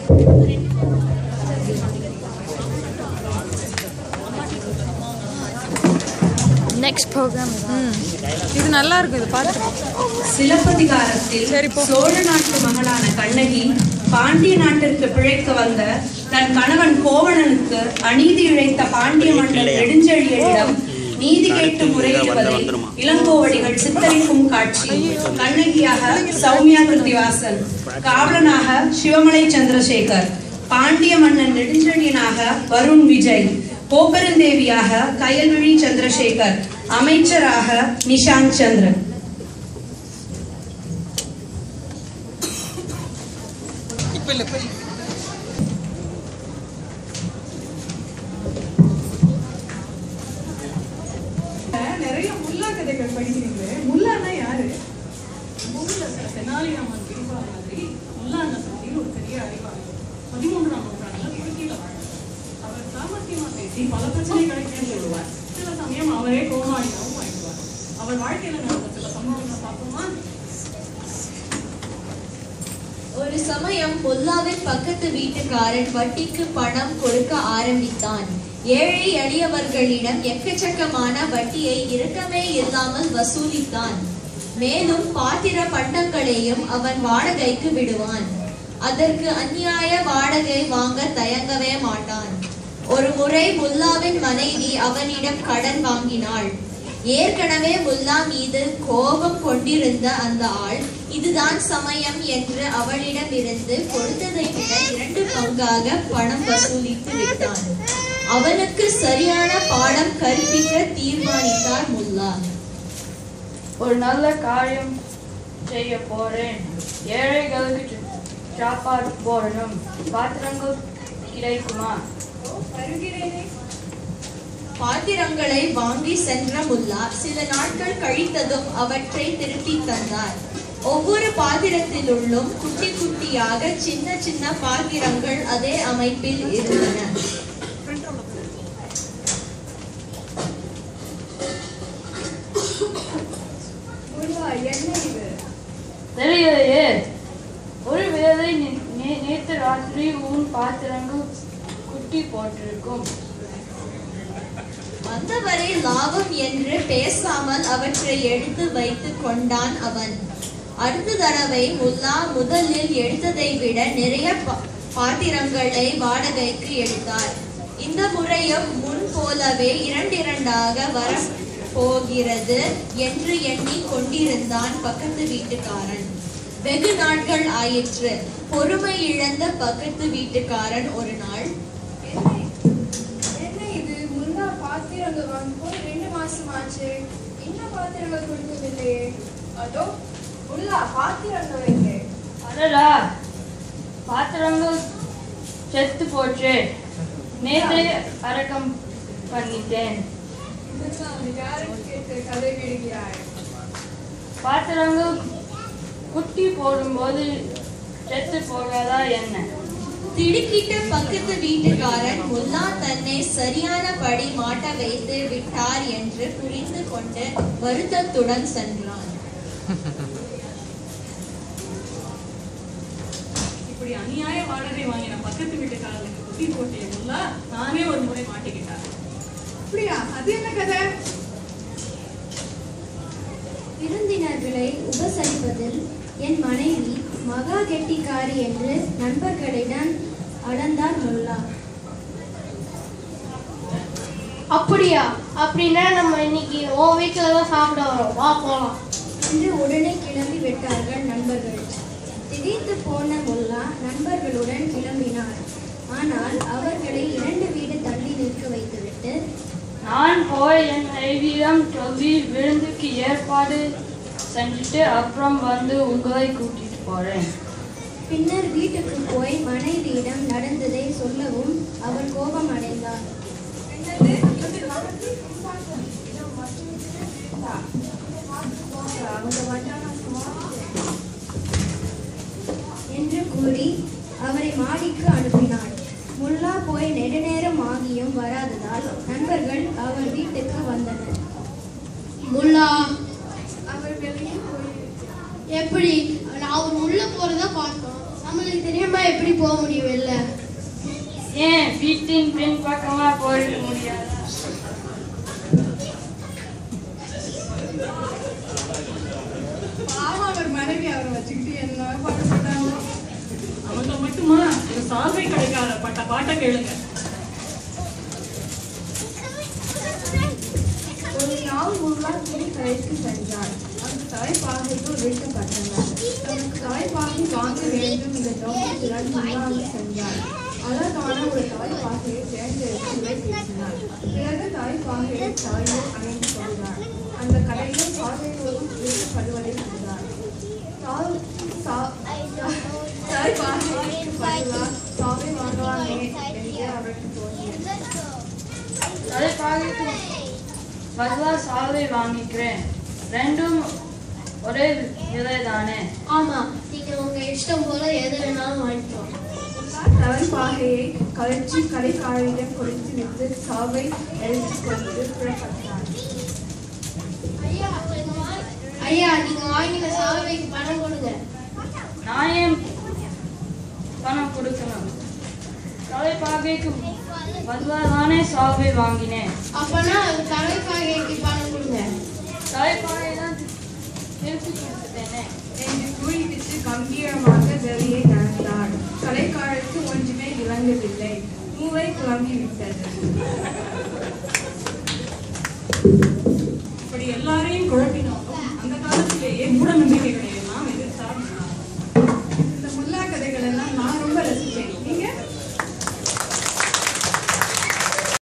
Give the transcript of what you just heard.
Next program இது நல்லா இருக்கும் இது பார்த்து சிலப்பதிகாரத்தில் சரி, போ. சோழ நாட்டு மகளான கண்ணகி பாண்டிய நாட்டிற்கு பிழைக்க வந்த தன் கணவன் கோவணனுக்கு அநீதி இழைத்த பாண்டிய மன்னர் நெடுஞ்செழியனிடம் நீதி கேட்டு முறையிடுவதை இளங்கோவடிகள் சித்தரிக்கும் காட்சி கண்ணகியாக சௌமியா கிருத்திவாசன் காவலனாக சிவமலை சந்திரசேகர் பாண்டிய மன்னன் நெடுஞ்செழியனாக வருண் விஜய் கோபெருந்தேவியாக கயல்விழி சந்திரசேகர் அமைச்சராக நிஷாந்த் சந்திரன் நிறைய முல்லா கதைகள் படிக்கிறீங்களே முல்லான்னா யாரு ஊர்ல தெனாலிராமன் பிரிவா மாதிரி முல்லான பத்தி ஒரு பெரிய அறிவாளி பதிமூன்றாம் நூற்றாண்டுல துருக்கியில வாழ்ந்தார் அவர் சாமர்த்தியமா பேசி பல பிரச்சனைகளை கேள்விடுவார் சில சமயம் அவரே கோமாளியாகவும் ஆயிடுவார் அவர் வாழ்க்கையில நடந்த சில சம்பவங்களை பார்ப்போமா ஒரு சமயம் முல்லாவின் பக்கத்து வீட்டுக்காரன் வட்டிக்கு பணம் கொடுக்க ஆரம்பித்தான் ஏழை எளியவர்களிடம் எக்கச்சக்கமான வட்டியை இரக்கமே இல்லாமல் வசூலித்தான் மேலும் பாத்திர பண்டங்களையும் அவன் வாடகைக்கு விடுவான் அதற்கு அந்நியாய வாடகை வாங்க தயங்கவே மாட்டான் ஒரு முறை முல்லாவின் மனைவி அவனிடம் கடன் வாங்கினாள் ஏற்கனவே முல்லா மீது கோபம் கொண்டிருந்த அந்த ஆள் இதுதான் சமயம் என்று அவளிடமிருந்து கொடுத்ததை விட இரண்டு பங்காக பணம் வசூலித்து விட்டான் அவனுக்கு சரியான பாடம் கற்பிக்க தீர்மானித்தார் முல்லா ஒரு நல்ல காரியம் செய்ய போறேன் ஏழைகளுக்கு சாப்பாடு போடணும் பாத்திரங்கள் கிடைக்குமா பாத்திரங்களை வாங்கி சென்ற முல்லா சில நாட்கள் கழித்ததும் அவற்றை திருப்பி தந்தார் ஒவ்வொரு பாத்திரத்திலுள்ளும் குட்டி குட்டியாக சின்ன சின்ன பாத்திரங்கள் அதே அமைப்பில் இருந்தன தெரியலையே ஒரு வேளை நே- நே- நேத்து ராத்திரி உன் பாத்திரங்கள் குட்டி போட்டிருக்கும் வந்தவரை லாபம் என்று பேசாமல் அவற்றை எடுத்து வைத்துக் கொண்டான் அவன் அடுத்த தடவை முல்லா முதலில் எடுத்ததை விட நிறைய பா- பாத்திரங்களை வாடகைக்கு எடுத்தார் இந்த முறையும் முன் போலவே இரண்டிரண்டாக வர போகிறது என்று எண்ணி கொண்டிருந்தான் பக்கத்து வீட்டுக்காரன் வெகு நாட்கள் ஆயிற்று பொறுமை இழந்த பக்கத்து வீட்டுக்காரன் ஒரு நாள் என்ன இது முன்னா பாத்திரங்கள் வாங்கி போய் ரெண்டு மாசம் ஆச்சு இன்னும் பாத்திரங்கள் கொடுக்கவில்லையே அதோ முல்லா பாத்திரங்கள் வைங்க அடடா பாத்திரங்கள் செத்து போச்சு நேத்தே அடக்கம் பண்ணிட்டேன் முல்லா யாருக்கு கேட்டு கதை விடுகிறாய் பாத்திரங்கள் குட்டி போடும்போது செத்து போகாதா என்ன திடுக்கிட்ட பக்கத்து வீட்டுக்காரன் முல்லா தன்னை சரியானபடி மாட்ட வைத்து விட்டார் என்று புரிந்து கொண்டு வருத்தத்துடன் சென்றான் இப்படி அநியாய வாடகை வாங்கின பக்கத்து வீட்டுக்காரர்களுக்கு குட்டி போட்டிய முல்லா நானே ஒரு முறை மாட்டிக்கிட்டார் அப்படியா அது என்ன கதை விருந்தினர்களை உபசரிப்பதில் என் மனைவி மகா கெட்டிக்காரி என்று நண்பர்களிடம் அளந்தார் முல்லா அப்படியா அப்படின்னா நம்ம இன்னைக்கு உன் வீட்டில் தான் சாப்பிட வரோம் வா போகலாம் என்று உடனே கிளம்பி விட்டார்கள் நண்பர்கள் திகைத்து போன முல்லா நண்பர்களுடன் கிளம்பினார் ஆனால் அவர்களை இரண்டு வீடு தள்ளி நிற்க வைத்துவிட்டு நான் போய் என் ஐவியிடம் சொல்லி விருந்துக்கு ஏற்பாடு செஞ்சுட்டு அப்புறம் வந்து உங்களை கூட்டிட்டு போறேன் பின்னர் வீட்டுக்கு போய் மனைவியிடம் நடந்ததை சொல்லவும் அவர் கோபம் அடைந்தார் என்று கூறி அவரை மாடிக்கு அனுப்பினார் முல்லா போய் நெடுநேரம் ஆகியும் வராததால் நண்பர்கள் அவர் வீட்டுக்கு வந்தனர் முல்லா அவர் வெளியே போய் எப்படி நான் அவர் உள்ள போறத பார்த்தோம் நம்மளுக்கு தெரியாம எப்படி போக முடியும் வெளில ஏன் வீட்டின் பின் பக்கமா போயிட முடியாது பாவம் அவர் மனைவி அவரை வச்சுக்கிட்டு என்ன பாடுபட்டாங்க அவங்க மட்டுமா ஒரு சால்வை கடைக்கார பட்ட பாட்டை கேளுங்க ஒரு நாள் முல்லா துணி கடைக்கு சென்றார் அந்த தாய்ப்பாகைக்குள் வைக்கப்பட்டனர் தனக்கு தாய்ப்பாகை வாங்க வேண்டும் என்ற நோக்கத்துடன் முல்லாவுக்கு சென்றார் அழகான ஒரு தாய்ப்பாகையை தேர்ந்தெடுத்து விலை பேசினார் பிறகு தாய்ப்பாகையை தாயோ அணைந்து கொண்டார் அந்த கடையில் பாகையோடும் விற்கப்படுவதை கண்டார் தாய் சா- தாய்ப்பாகைக்கு பதிலாக சாவை வாங்கலாமே என்று அவருக்கு தோன்றியது தலைப்பாகைக்கு பதிலா சால்வை வாங்கிக்கிறேன் ரெண்டும் ஒரே விலை தானே ஆமா நீங்க உங்க இஷ்டம் போல எது வேணாலும் வாங்கிக்கலாம் தலைப்பாகையை கலைச்சி கடைக்காரரிடம் கொடுத்து விட்டு சாவை எடுத்துக் கொண்டு புறப்பட்டார் ஐயா ஐயா நீங்க வாங்கின சால்வைக்கு பணம் கொடுங்க நான் ஏன் பணம் கொடுக்கணும் தலைப்பாகைக்கு பதிலா தானே சால்வை வாங்கினேன் அப்பனா தலைப்பாகைக்கு பணம் கொடுங்க தலைப்பாகை தான் திருப்பி கொடுத்துட்டேனே என்று கூறிவிட்டு கம்பீரமாக வெளியே நடந்தார் கடைக்காரருக்கு ஒன்றுமே விளங்கவில்லை மூளை கிளம்பிவிட்டது இப்படி எல்லாரையும் குழப்பினாலும் அந்த காலத்திலேயே மூட நம்பிக்கைகளை எல்லாம் எதிர்த்தார் இந்த முல்லா கதைகள் எல்லாம் நான் ரொம்ப ரசிக்கிறேன்